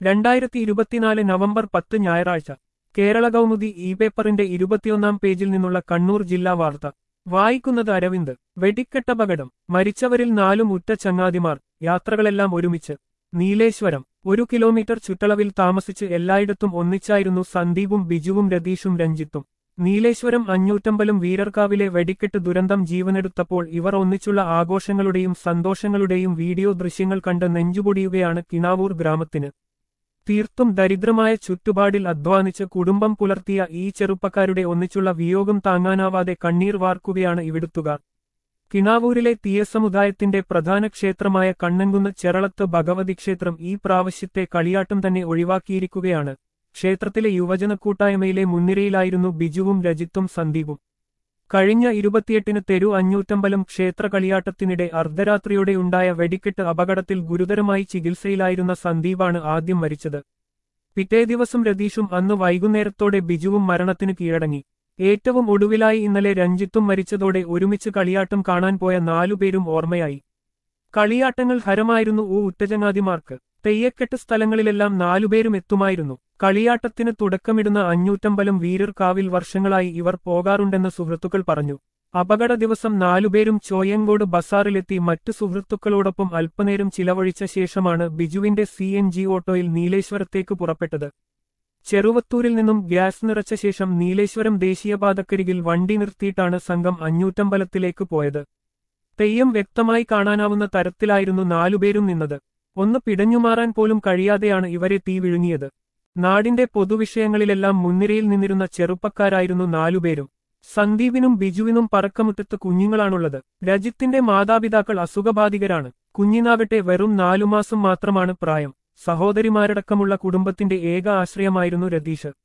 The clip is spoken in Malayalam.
രണ്ടായിരത്തി ഇരുപത്തിനാല് നവംബർ പത്ത് ഞായറാഴ്ച കേരള കൗമുദി ഇ പേപ്പറിന്റെ ഇരുപത്തിയൊന്നാം പേജിൽ നിന്നുള്ള കണ്ണൂർ ജില്ലാ വാർത്ത വായിക്കുന്നത് അരവിന്ദ് വെടിക്കെട്ടപകടം മരിച്ചവരിൽ നാലും ഉറ്റ ചങ്ങാതിമാർ യാത്രകളെല്ലാം ഒരുമിച്ച് നീലേശ്വരം ഒരു കിലോമീറ്റർ ചുറ്റളവിൽ താമസിച്ച് എല്ലായിടത്തും ഒന്നിച്ചായിരുന്നു സന്ദീപും ബിജുവും രതീഷും രഞ്ജിത്തും നീലേശ്വരം അഞ്ഞൂറ്റമ്പലും വീരർക്കാവിലെ വെടിക്കെട്ട് ദുരന്തം ജീവനെടുത്തപ്പോൾ ഇവർ ഒന്നിച്ചുള്ള ആഘോഷങ്ങളുടെയും സന്തോഷങ്ങളുടെയും വീഡിയോ ദൃശ്യങ്ങൾ കണ്ട് നെഞ്ചുപൊടിയുകയാണ് കിണാവൂർ ഗ്രാമത്തിന് തീർത്തും ദരിദ്രമായ ചുറ്റുപാടിൽ അധ്വാനിച്ച് കുടുംബം പുലർത്തിയ ഈ ചെറുപ്പക്കാരുടെ ഒന്നിച്ചുള്ള വിയോഗം താങ്ങാനാവാതെ കണ്ണീർ വാർക്കുകയാണ് ഇവിടുത്തുകാർ കിണാവൂരിലെ തീയസമുദായത്തിന്റെ പ്രധാന ക്ഷേത്രമായ കണ്ണൻകുന്ന് ചെറളത്ത് ഭഗവതി ക്ഷേത്രം ഈ പ്രാവശ്യത്തെ കളിയാട്ടം തന്നെ ഒഴിവാക്കിയിരിക്കുകയാണ് ക്ഷേത്രത്തിലെ യുവജന കൂട്ടായ്മയിലെ മുൻനിരയിലായിരുന്നു ബിജുവും രജിത്തും സന്ദീപും കഴിഞ്ഞ ഇരുപത്തിയെട്ടിന് തെരു അഞ്ഞൂറ്റമ്പലം ക്ഷേത്ര കളിയാട്ടത്തിനിടെ അർദ്ധരാത്രിയോടെ ഉണ്ടായ വെടിക്കെട്ട് അപകടത്തിൽ ഗുരുതരമായി ചികിത്സയിലായിരുന്ന സന്ദീപാണ് ആദ്യം മരിച്ചത് പിറ്റേ ദിവസം രതീഷും അന്ന് വൈകുന്നേരത്തോടെ ബിജുവും മരണത്തിന് കീഴടങ്ങി ഏറ്റവും ഒടുവിലായി ഇന്നലെ രഞ്ജിത്തും മരിച്ചതോടെ ഒരുമിച്ച് കളിയാട്ടം കാണാൻ പോയ നാലുപേരും ഓർമ്മയായി കളിയാട്ടങ്ങൾ ഹരമായിരുന്നു ഊ ഉറ്റചങ്ങാതിമാർക്ക് തെയ്യക്കെട്ട് സ്ഥലങ്ങളിലെല്ലാം നാലുപേരും എത്തുമായിരുന്നു കളിയാട്ടത്തിന് തുടക്കമിടുന്ന അഞ്ഞൂറ്റമ്പലം വീരർക്കാവിൽ വർഷങ്ങളായി ഇവർ പോകാറുണ്ടെന്ന് സുഹൃത്തുക്കൾ പറഞ്ഞു അപകട ദിവസം നാലുപേരും ചോയങ്കോട് ബസാറിലെത്തി മറ്റു സുഹൃത്തുക്കളോടൊപ്പം അല്പനേരം ചിലവഴിച്ച ശേഷമാണ് ബിജുവിന്റെ സി എൻ ജി ഓട്ടോയിൽ നീലേശ്വരത്തേക്ക് പുറപ്പെട്ടത് ചെറുവത്തൂരിൽ നിന്നും ഗ്യാസ് നിറച്ച ശേഷം നീലേശ്വരം ദേശീയപാതക്കരികിൽ വണ്ടി നിർത്തിയിട്ടാണ് സംഘം അഞ്ഞൂറ്റമ്പലത്തിലേക്ക് പോയത് തെയ്യം വ്യക്തമായി കാണാനാവുന്ന തരത്തിലായിരുന്നു നാലുപേരും നിന്നത് ഒന്ന് പിടഞ്ഞുമാറാൻ പോലും കഴിയാതെയാണ് ഇവരെ തീ വിഴുങ്ങിയത് നാടിന്റെ പൊതുവിഷയങ്ങളിലെല്ലാം മുൻനിരയിൽ നിന്നിരുന്ന ചെറുപ്പക്കാരായിരുന്നു നാലുപേരും സന്ദീപിനും ബിജുവിനും പറക്കമുറ്റത്ത് കുഞ്ഞുങ്ങളാണുള്ളത് രജിത്തിന്റെ മാതാപിതാക്കൾ അസുഖബാധിതരാണ് കുഞ്ഞിനാകട്ടെ വെറും നാലുമാസം മാത്രമാണ് പ്രായം സഹോദരിമാരടക്കമുള്ള കുടുംബത്തിന്റെ ഏക ആശ്രയമായിരുന്നു രതീഷ്